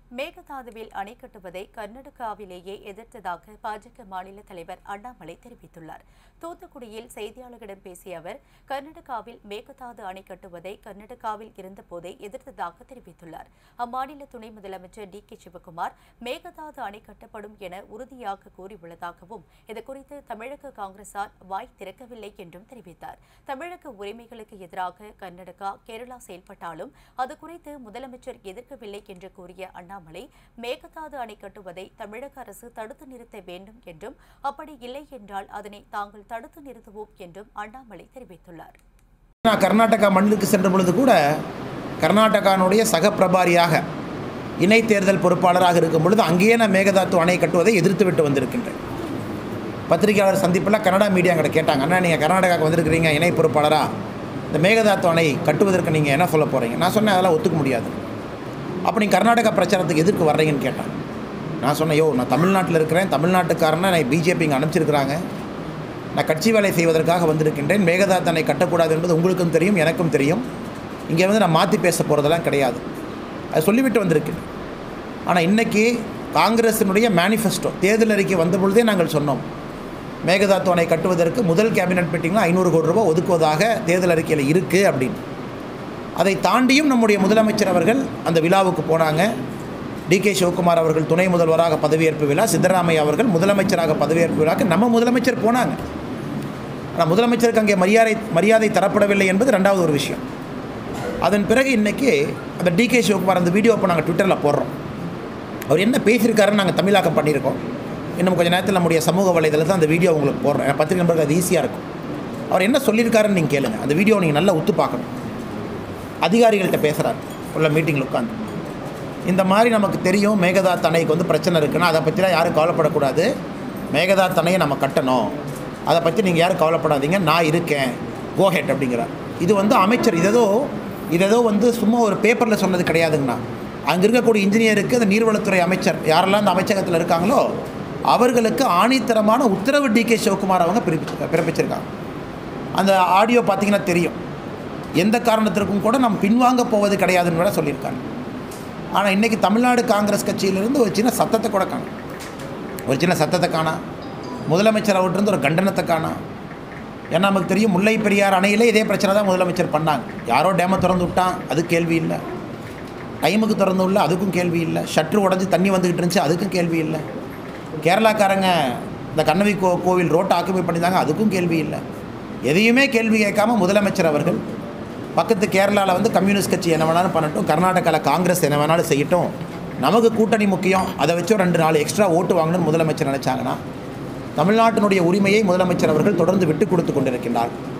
மேகதாதுவில் அணை கட்டுவதை கர்நாடகாவிலேயே எதிர்த்ததாக பாஜக மாநில தலைவர் அண்ணாமலை தெரிவித்துள்ளார் தூத்துக்குடியில் செய்தியாளர்களிடம் பேசிய அவர் கர்நாடகாவில் மேகதாது அணை கட்டுவதை கர்நாடகாவில் இருந்தபோதே எதிர்த்ததாக தெரிவித்துள்ளார் அம்மாநில துணை முதலமைச்சர் டி கே சிவகுமார் மேகதாது அணை கட்டப்படும் என உறுதியாக கூறியுள்ளதாகவும் இதுகுறித்து தமிழக காங்கிரசார் வாய் திறக்கவில்லை என்றும் தெரிவித்தார் தமிழக உரிமைகளுக்கு எதிராக கர்நாடகா கேரளா செயல்பட்டாலும் அது குறித்து முதலமைச்சர் எதிர்க்கவில்லை என்று கூறிய அண்ணாமலை மேகதாது அணை கட்டுவதை தமிழக அரசு தடுத்து நிறுத்த வேண்டும் என்றும் அப்படி இல்லை என்றால் அதனை தாங்கள் தடுத்து நிறுத்துவோம் என்றும் அண்ணாமலை தெரிவித்துள்ளார் நான் கர்நாடகா மண்ணுக்கு சென்ற பொழுது கூட கர்நாடகானுடைய சக பிரபாரியாக இணை தேர்தல் பொறுப்பாளராக இருக்கும் பொழுது அங்கேயே நான் மேகதாத்து அணை கட்டுவதை எதிர்த்து விட்டு வந்திருக்கின்றேன் பத்திரிகையாளர் சந்திப்பில் கன்னடா மீடியா கிட்ட கேட்டாங்க அண்ணா நீங்கள் கர்நாடகாவுக்கு வந்திருக்கிறீங்க இணை பொறுப்பாளரா இந்த மேகதாத்து அணை கட்டுவதற்கு நீங்கள் என்ன சொல்ல போகிறீங்க நான் சொன்னேன் அதெல்லாம் ஒத்துக்க முடியாது அப்போ நீங்கள் கர்நாடகா பிரச்சாரத்துக்கு எதிர்க்கு வர்றீங்கன்னு கேட்டான் நான் சொன்னேன் யோ நான் தமிழ்நாட்டில் இருக்கிறேன் தமிழ்நாட்டுக்காரனை நான் பிஜேபி இங்கே அனுப்பிச்சிருக்கிறாங்க நான் கட்சி வேலை செய்வதற்காக வந்திருக்கின்றேன் மேகதாத்து அணை கட்டக்கூடாது என்பது உங்களுக்கும் தெரியும் எனக்கும் தெரியும் இங்கே வந்து நான் மாற்றி பேச போகிறதெல்லாம் கிடையாது அது சொல்லிவிட்டு வந்திருக்கேன் ஆனால் இன்றைக்கி காங்கிரஸினுடைய மேனிஃபெஸ்டோ தேர்தல் அறிக்கை வந்த பொழுதே நாங்கள் சொன்னோம் மேகதாத்து அணை கட்டுவதற்கு முதல் கேபினட் மீட்டிங்கில் ஐநூறு கோடி ரூபாய் ஒதுக்குவதாக தேர்தல் அறிக்கையில் இருக்குது அப்படின்னு அதை தாண்டியும் நம்முடைய முதலமைச்சர் அவர்கள் அந்த விழாவுக்கு போனாங்க டி கே சிவகுமார் அவர்கள் துணை முதல்வராக பதவியேற்பு விழா சித்தராமையா அவர்கள் முதலமைச்சராக பதவியேற்பு விழாக்கு நம்ம முதலமைச்சர் போனாங்க ஆனால் முதலமைச்சருக்கு அங்கே மரியாதை மரியாதை தரப்படவில்லை என்பது ரெண்டாவது ஒரு விஷயம் அதன் பிறகு இன்றைக்கி அந்த டி கே சிவகுமார் அந்த வீடியோ இப்போ நாங்கள் ட்விட்டரில் போடுறோம் அவர் என்ன பேசியிருக்காருன்னு நாங்கள் தமிழாக்கம் பண்ணியிருக்கோம் இன்னும் கொஞ்சம் நேரத்தில் நம்முடைய சமூக வலைதளத்தில் அந்த வீடியோ உங்களுக்கு போடுறோம் ஏன்னா பத்திரிகை நம்பருக்கு அது ஈஸியாக இருக்கும் அவர் என்ன சொல்லியிருக்காருன்னு நீங்கள் கேளுங்க அந்த வீடியோ நீங்கள் நல்லா உத்து பார்க்கணும் அதிகாரிகள்கிட்ட பேசுகிறார் உள்ள மீட்டிங்கில் உட்காந்து இந்த மாதிரி நமக்கு தெரியும் மேகதாத் அணைக்கு வந்து பிரச்சனை இருக்குன்னா அதை பற்றிலாம் யாரும் கவலைப்படக்கூடாது மேகதாத் அணையை நம்ம கட்டணும் அதை பற்றி நீங்கள் யாரும் கவலைப்படாதீங்க நான் இருக்கேன் கோஹெட் அப்படிங்கிறார் இது வந்து அமைச்சர் இதேதோ இதேதோ வந்து சும்மா ஒரு பேப்பரில் சொன்னது கிடையாதுங்கண்ணா அங்கே இருக்கக்கூடிய இன்ஜினியருக்கு அந்த நீர்வளத்துறை அமைச்சர் யாரெல்லாம் அந்த அமைச்சகத்தில் இருக்காங்களோ அவர்களுக்கு ஆணித்தரமான உத்தரவு டி கே சிவகுமார் அவங்க பிறப்பி பிறப்பிச்சிருக்காங்க அந்த ஆடியோ பார்த்தீங்கன்னா தெரியும் எந்த காரணத்திற்கும் கூட நாம் பின்வாங்க போவது கிடையாதுன்னு கூட சொல்லியிருக்காங்க ஆனால் இன்றைக்கி தமிழ்நாடு காங்கிரஸ் கட்சியிலிருந்து ஒரு சின்ன சத்தத்தை கூட காணும் ஒரு சின்ன சத்தத்தை காணா முதலமைச்சர் அவர்கிட்ட ஒரு கண்டனத்தை காணா ஏன்னா நமக்கு தெரியும் முல்லை பெரியார் அணையிலே இதே பிரச்சனை தான் முதலமைச்சர் பண்ணாங்க யாரோ டேமை திறந்து விட்டான் அது கேள்வி இல்லை டைமுக்கு திறந்து விடல அதுக்கும் கேள்வி இல்லை ஷட்ரு உடஞ்சி தண்ணி வந்துக்கிட்டு இருந்துச்சு அதுக்கும் கேள்வி இல்லை கேரளாக்காரங்க இந்த கண்ணவி கோ கோவில் ரோட்டை ஆக்குமை பண்ணியிருந்தாங்க அதுக்கும் கேள்வி இல்லை எதையுமே கேள்வி கேட்காம முதலமைச்சர் அவர்கள் பக்கத்து கேரளாவில் வந்து கம்யூனிஸ்ட் கட்சி என்ன வேணாலும் பண்ணட்டும் கர்நாடகாவில் காங்கிரஸ் என்ன வேணாலும் செய்யட்டும் நமக்கு கூட்டணி முக்கியம் அதை வச்சு ஒரு ரெண்டு நாலு எக்ஸ்ட்ரா ஓட்டு வாங்கணும்னு முதலமைச்சர் நினச்சாங்கன்னா தமிழ்நாட்டினுடைய உரிமையை முதலமைச்சர் அவர்கள் தொடர்ந்து விட்டு கொடுத்து கொண்டிருக்கின்றார்